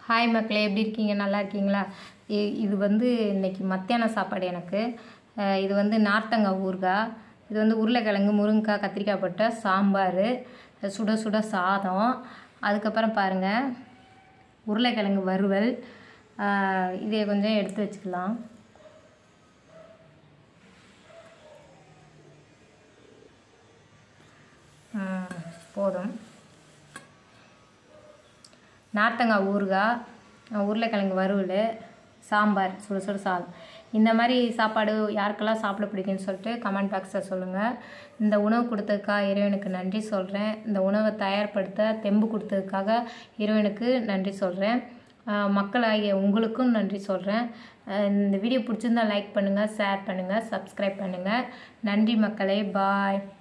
hi மக்களே எப்படி இருக்கீங்க நல்லா இருக்கீங்களா இ- இது வந்து இன்னைக்கு மத்தியான சாப்பாடு எனக்கு அஹ் இது வந்து நார்த்தங்காய் ஊறுகாய் இது வந்து உருளைக்கிழங்கு முருங்கைக்காய் கத்திரிக்காய் போட்ட சாம்பார் சுட சுட சாதம் அதுக்கப்புறம் பாருங்கள் உருளைக்கிழங்கு வறுவல் அஹ் இதை கொஞ்சம் எடுத்து வச்சுக்கலாம் ம், போதும் நார்த்தங்காய் ஊறுகாய் அஹ் உருளைக்கிழங்கு வறுவல் சாம்பார் சுட சுட சாதம் இந்த மாதிரி சாப்பாடு யாருக்கெல்லாம் சாப்பிட பிடிக்கும்னு சொல்லிட்டு கமெண்ட் பாக்ஸில் சொல்லுங்கள் இந்த உணவு கொடுத்ததுக்காக இறைவனுக்கு நன்றி சொல்கிறேன் இந்த உணவை தயார்படுத்த தெம்பு கொடுத்ததுக்காக இறைவனுக்கு நன்றி சொல்கிறேன் மக்களாகிய உங்களுக்கும் நன்றி சொல்கிறேன் இந்த வீடியோ பிடிச்சிருந்தா லைக் பண்ணுங்கள் ஷேர் பண்ணுங்கள் சப்ஸ்கிரைப் பண்ணுங்கள் நன்றி மக்களே பாய்